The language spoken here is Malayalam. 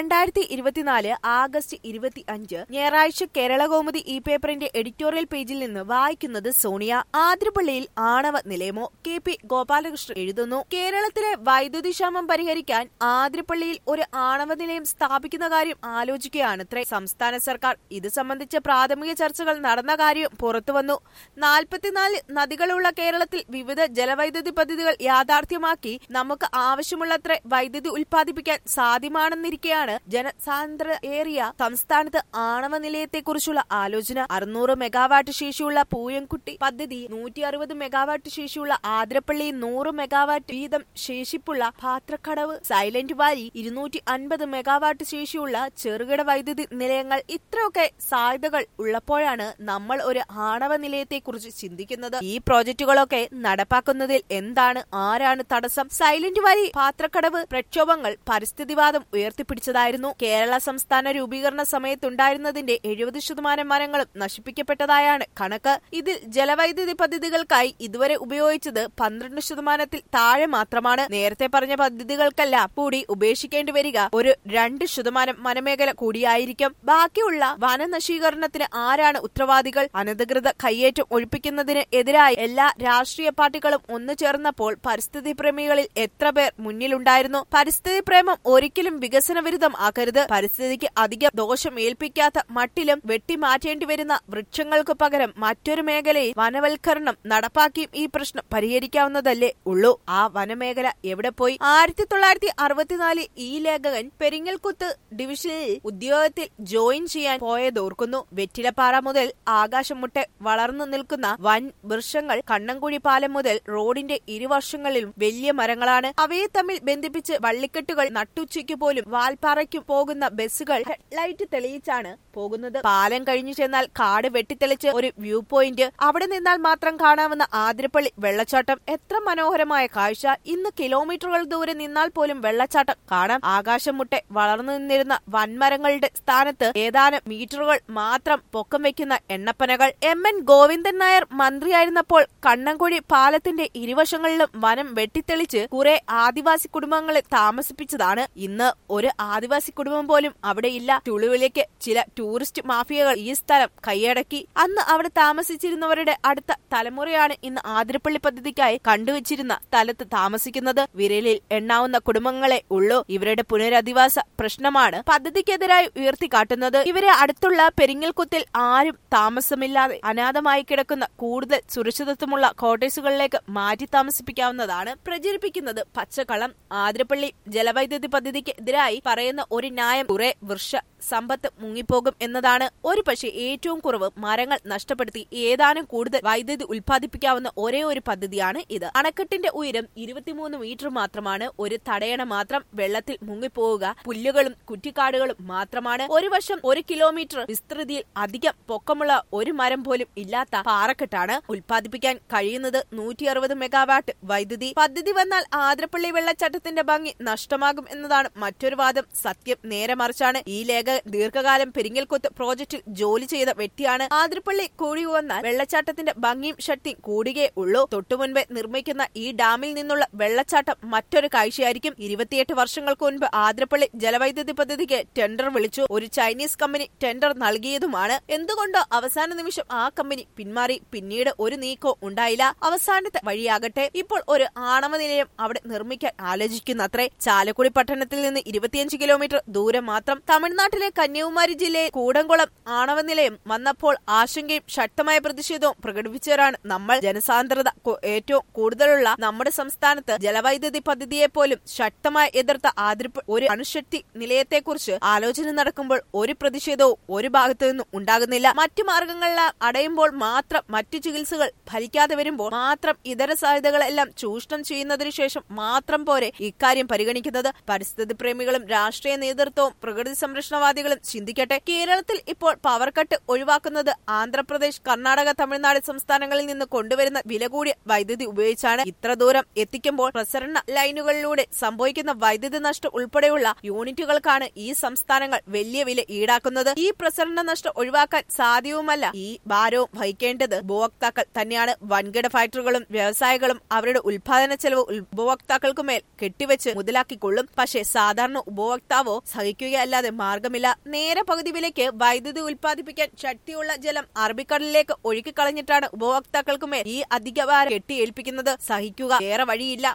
രണ്ടായിരത്തി ഇരുപത്തിനാല് ആഗസ്റ്റ് ഇരുപത്തി അഞ്ച് ഞായറാഴ്ച കേരള കൗമുദി ഈ പേപ്പറിന്റെ എഡിറ്റോറിയൽ പേജിൽ നിന്ന് വായിക്കുന്നത് സോണിയ ആതിരപ്പള്ളിയിൽ ആണവ നിലയമോ കെ പി ഗോപാലകൃഷ്ണൻ എഴുതുന്നു കേരളത്തിലെ വൈദ്യുതി ക്ഷാമം പരിഹരിക്കാൻ ആതിരപ്പള്ളിയിൽ ഒരു ആണവ നിലയം സ്ഥാപിക്കുന്ന കാര്യം ആലോചിക്കുകയാണത്രേ സംസ്ഥാന സർക്കാർ ഇത് സംബന്ധിച്ച പ്രാഥമിക ചർച്ചകൾ നടന്ന കാര്യം പുറത്തുവന്നു നാൽപ്പത്തിനാല് നദികളുള്ള കേരളത്തിൽ വിവിധ ജലവൈദ്യുതി പദ്ധതികൾ യാഥാർത്ഥ്യമാക്കി നമുക്ക് ആവശ്യമുള്ളത്ര വൈദ്യുതി ഉൽപ്പാദിപ്പിക്കാൻ സാധ്യമാണെന്നിരിക്കെയാണ് ജനസാന്ദ്ര ഏറിയ സംസ്ഥാനത്ത് ആണവ നിലയത്തെക്കുറിച്ചുള്ള ആലോചന അറുന്നൂറ് മെഗാവാട്ട് ശേഷിയുള്ള പൂയംകുട്ടി പദ്ധതി നൂറ്റി അറുപത് മെഗാവാട്ട് ശേഷിയുള്ള ആതിരപ്പള്ളി നൂറ് മെഗാവാട്ട് വീതം ശേഷിപ്പുള്ള പാത്രക്കടവ് സൈലന്റ് വാലി ഇരുന്നൂറ്റി അൻപത് മെഗാവാട്ട് ശേഷിയുള്ള ചെറുകിട വൈദ്യുതി നിലയങ്ങൾ ഇത്രയൊക്കെ സാധ്യതകൾ ഉള്ളപ്പോഴാണ് നമ്മൾ ഒരു ആണവ നിലയത്തെക്കുറിച്ച് ചിന്തിക്കുന്നത് ഈ പ്രോജക്റ്റുകളൊക്കെ നടപ്പാക്കുന്നതിൽ എന്താണ് ആരാണ് തടസ്സം സൈലന്റ് വാലി പാത്രക്കടവ് പ്രക്ഷോഭങ്ങൾ പരിസ്ഥിതിവാദം ഉയർത്തിപ്പിടിച്ചതായിരുന്നു കേരള സംസ്ഥാന രൂപീകരണ സമയത്തുണ്ടായിരുന്നതിന്റെ എഴുപത് ശതമാനം മരങ്ങളും നശിപ്പിക്കപ്പെട്ടതായാണ് കണക്ക് ഇതിൽ ജലവൈദ്യുതി പദ്ധതികൾക്കായി ഇതുവരെ ഉപയോഗിച്ചത് പന്ത്രണ്ട് ശതമാനത്തിൽ താഴെ മാത്രമാണ് നേരത്തെ പറഞ്ഞ പദ്ധതികൾക്കെല്ലാം കൂടി ഉപേക്ഷിക്കേണ്ടി വരിക ഒരു രണ്ട് ശതമാനം വനമേഖല കൂടിയായിരിക്കും ബാക്കിയുള്ള വനനശീകരണത്തിന് ആരാണ് ഉത്തരവാദികൾ അനധികൃത കയ്യേറ്റം ഒഴിപ്പിക്കുന്നതിന് എതിരായി എല്ലാ രാഷ്ട്രീയ പാർട്ടികളും ഒന്നു ചേർന്നപ്പോൾ പരിസ്ഥിതി പ്രേമികളിൽ എത്ര പേർ മുന്നിലുണ്ടായിരുന്നു പരിസ്ഥിതി പ്രേമം ഒരിക്കലും വികസന വിരുദ്ധം ആക്കരുത് പരിസ്ഥിതിക്ക് അധികം ദോഷം ഏൽപ്പിക്കാത്ത മട്ടിലും വെട്ടിമാറ്റേണ്ടി വരുന്ന വൃക്ഷങ്ങൾക്ക് പകരം മറ്റൊരു മേഖലയിൽ വനവൽക്കരണം നടപ്പാക്കിയും ഈ പ്രശ്നം പരിഹരിക്കാവുന്നതല്ലേ ഉള്ളൂ ആ വനമേഖല എവിടെ പോയി ആയിരത്തി തൊള്ളായിരത്തി അറുപത്തിനാല് ഈ ലേഖകൻ പെരിങ്ങൽകുത്ത് ഡിവിഷനിൽ ഉദ്യോഗത്തിൽ ജോയിൻ ചെയ്യാൻ പോയതോർക്കുന്നു വെറ്റിലപ്പാറ മുതൽ ആകാശം മുട്ടെ വളർന്നു നിൽക്കുന്ന വൻ വൃക്ഷങ്ങൾ കണ്ണൻകുഴി പാലം മുതൽ റോഡിന്റെ ഇരുവശങ്ങളിലും വലിയ മരങ്ങളാണ് അവയെ തമ്മിൽ ബന്ധിപ്പിച്ച് വള്ളിക്കെട്ടുകൾ നട്ടുച്ചയ്ക്ക് പോലും വാൽപ്പാറയ്ക്കും പോകുന്ന ബസ്സുകൾ ലൈറ്റ് തെളിയിച്ചാണ് പോകുന്നത് പാലം കഴിഞ്ഞു ചെന്നാൽ കാട് വെട്ടിത്തെളിച്ച് ഒരു വ്യൂ പോയിന്റ് അവിടെ നിന്നാൽ മാത്രം കാണാവുന്ന ആതിരപ്പള്ളി വെള്ളച്ചാട്ടം എത്ര മനോഹരമായ കാഴ്ച ഇന്ന് കിലോമീറ്ററുകൾ ദൂരെ നിന്നാൽ പോലും വെള്ളച്ചാട്ടം കാണാം ആകാശം മുട്ടെ വളർന്നു നിന്നിരുന്ന വൻമരങ്ങളുടെ സ്ഥാനത്ത് ഏതാനും മീറ്ററുകൾ മാത്രം പൊക്കം വെക്കുന്ന എണ്ണപ്പനകൾ എം എൻ ഗോവിന്ദൻ നായർ മന്ത്രിയായിരുന്നപ്പോൾ കണ്ണൻകുഴി പാലത്തിന്റെ ഇരുവശങ്ങളിലും വനം വെട്ടിത്തെളിച്ച് കുറെ ആദിവാസി കുടുംബങ്ങളെ താമസിപ്പിച്ചതാണ് ഇന്ന് ഒരു ആദിവാസി കുടുംബം പോലും അവിടെ ഇല്ല ചുളുവിലേക്ക് ചില ടൂറിസ്റ്റ് മാഫിയകൾ ഈ സ്ഥലം കൈയടക്കി അന്ന് അവിടെ താമസിച്ചിരുന്നവരുടെ അടുത്ത തലമുറയാണ് ഇന്ന് ആതിരപ്പള്ളി പദ്ധതിക്കായി കണ്ടുവച്ചിരുന്ന സ്ഥലത്ത് താമസിക്കുന്നത് വിരലിൽ എണ്ണാവുന്ന കുടുംബങ്ങളെ ഉള്ളൂ ഇവരുടെ പുനരധിവാസ പ്രശ്നമാണ് പദ്ധതിക്കെതിരായി ഉയർത്തിക്കാട്ടുന്നത് ഇവരെ അടുത്തുള്ള പെരിങ്ങൽകുത്തിൽ ആരും താമസമില്ലാതെ അനാഥമായി കിടക്കുന്ന കൂടുതൽ സുരക്ഷിതത്വമുള്ള കോട്ടേഴ്സുകളിലേക്ക് മാറ്റി താമസിപ്പിക്കാവുന്നതാണ് പ്രചരിപ്പിക്കുന്നത് പച്ചക്കളം ആതിരപ്പള്ളി ജലവൈദ്യുതി പദ്ധതിക്ക് എതിരായി പറയുന്ന ഒരു ന്യായം കുറെ വൃക്ഷ സമ്പത്ത് മുങ്ങിപ്പോകും എന്നതാണ് ഒരു പക്ഷേ ഏറ്റവും കുറവ് മരങ്ങൾ നഷ്ടപ്പെടുത്തി ഏതാനും കൂടുതൽ വൈദ്യുതി ഉൽപ്പാദിപ്പിക്കാവുന്ന ഒരേ ഒരു പദ്ധതിയാണ് ഇത് അണക്കെട്ടിന്റെ ഉയരം ഇരുപത്തിമൂന്ന് മീറ്റർ മാത്രമാണ് ഒരു തടയണ മാത്രം വെള്ളത്തിൽ മുങ്ങിപ്പോവുക പുല്ലുകളും കുറ്റിക്കാടുകളും മാത്രമാണ് ഒരു വർഷം ഒരു കിലോമീറ്റർ വിസ്തൃതിയിൽ അധികം പൊക്കമുള്ള ഒരു മരം പോലും ഇല്ലാത്ത പാറക്കെട്ടാണ് ഉൽപ്പാദിപ്പിക്കാൻ കഴിയുന്നത് നൂറ്റി അറുപത് മെഗാവാട്ട് വൈദ്യുതി പദ്ധതി വന്നാൽ ആതിരപ്പള്ളി വെള്ളച്ചാട്ടത്തിന്റെ ഭംഗി നഷ്ടമാകും എന്നതാണ് മറ്റൊരു വാദം സത്യം നേരെ മറിച്ചാണ് ഈ ലേഖ ദീർഘകാലം പെരിങ്ങൽകൊത്ത് പ്രോജക്റ്റിൽ ജോലി ചെയ്ത വ്യക്തിയാണ് ആതിരപ്പള്ളി കൂടി വന്നാൽ വെള്ളച്ചാട്ടത്തിന്റെ ഭംഗിയും ശക്തിയും കൂടുകയേ ഉള്ളൂ തൊട്ടുമുൻപേ നിർമ്മിക്കുന്ന ഈ ഡാമിൽ നിന്നുള്ള വെള്ളച്ചാട്ടം മറ്റൊരു കാഴ്ചയായിരിക്കും ഇരുപത്തിയെട്ട് വർഷങ്ങൾക്ക് മുൻപ് ആതിരപ്പള്ളി ജലവൈദ്യുതി പദ്ധതിക്ക് ടെൻഡർ വിളിച്ചു ഒരു ചൈനീസ് കമ്പനി ടെൻഡർ നൽകിയതുമാണ് എന്തുകൊണ്ടോ അവസാന നിമിഷം ആ കമ്പനി പിന്മാറി പിന്നീട് ഒരു നീക്കോ ഉണ്ടായില്ല അവസാനത്തെ വഴിയാകട്ടെ ഇപ്പോൾ ഒരു ആണവ നിലയം അവിടെ നിർമ്മിക്കാൻ ആലോചിക്കുന്നത്രേ ചാലക്കുടി പട്ടണത്തിൽ നിന്ന് ഇരുപത്തിയഞ്ച് കിലോമീറ്റർ ദൂരം മാത്രം തമിഴ്നാട്ടിലെ കന്യാകുമാരി ജില്ലയിൽ കൂടംകുളം ആണവ നിലയം വന്നപ്പോൾ ആശങ്കയും ശക്തമായ പ്രതിഷേധവും പ്രകടിപ്പിച്ചവരാണ് നമ്മൾ ജനസാന്ദ്രത ഏറ്റവും കൂടുതലുള്ള നമ്മുടെ സംസ്ഥാനത്ത് ജലവൈദ്യുതി പദ്ധതിയെ പോലും ശക്തമായി എതിർത്ത ആതിരപ്പ് ഒരു അണുശക്തി നിലയത്തെക്കുറിച്ച് ആലോചന നടക്കുമ്പോൾ ഒരു പ്രതിഷേധവും ഒരു ഭാഗത്തു നിന്നും ഉണ്ടാകുന്നില്ല മറ്റു മാർഗങ്ങളെല്ലാം അടയുമ്പോൾ മാത്രം മറ്റു ചികിത്സകൾ ഫലിക്കാതെ വരുമ്പോൾ മാത്രം ഇതര സാധ്യതകളെല്ലാം ചൂഷണം ചെയ്യുന്നതിനു ശേഷം മാത്രം പോരെ ഇക്കാര്യം പരിഗണിക്കുന്നത് പരിസ്ഥിതി പ്രേമികളും രാഷ്ട്രീയ നേതൃത്വവും പ്രകൃതി സംരക്ഷണവാദികളും ചിന്തിക്കട്ടെ കേരളത്തിൽ ഇപ്പോൾ പവർ കട്ട് ഒഴിവാക്കുന്നത് ആന്ധ്രാപ്രദേശ് കർണാടക തമിഴ്നാട് സംസ്ഥാനങ്ങളിൽ നിന്ന് കൊണ്ടുവരുന്ന വില കൂടിയ വൈദ്യുതി ഉപയോഗിച്ചാണ് ഇത്ര ദൂരം എത്തിക്കുമ്പോൾ പ്രസരണ ലൈനുകളിലൂടെ സംഭവിക്കുന്ന വൈദ്യുതി നഷ്ടം ഉൾപ്പെടെയുള്ള യൂണിറ്റുകൾക്കാണ് ഈ സംസ്ഥാനങ്ങൾ വലിയ വില ഈടാക്കുന്നത് ഈ പ്രസരണ നഷ്ടം ഒഴിവാക്കാൻ സാധ്യവുമല്ല ഈ ഭാരവും വഹിക്കേണ്ടത് ഉപഭോക്താക്കൾ തന്നെയാണ് വൻകിട ഫാക്ടറികളും വ്യവസായികളും അവരുടെ ഉൽപാദന ചെലവ് ഉപഭോക്താക്കൾക്കുമേൽ കെട്ടിവെച്ച് മുതലാക്കിക്കൊള്ളും പക്ഷേ സാധാരണ ഉപഭോക്താക്കൾ ഉപഭോക്താവോ സഹിക്കുകയല്ലാതെ മാർഗമില്ല നേരെ പകുതി വിലയ്ക്ക് വൈദ്യുതി ഉൽപ്പാദിപ്പിക്കാൻ ശക്തിയുള്ള ജലം അറബിക്കടലിലേക്ക് ഒഴുക്കിക്കളഞ്ഞിട്ടാണ് ഉപഭോക്താക്കൾക്കുമേൽ ഈ അധികഭാരം കെട്ടിയേൽപ്പിക്കുന്നത് സഹിക്കുക വേറെ വഴിയില്ല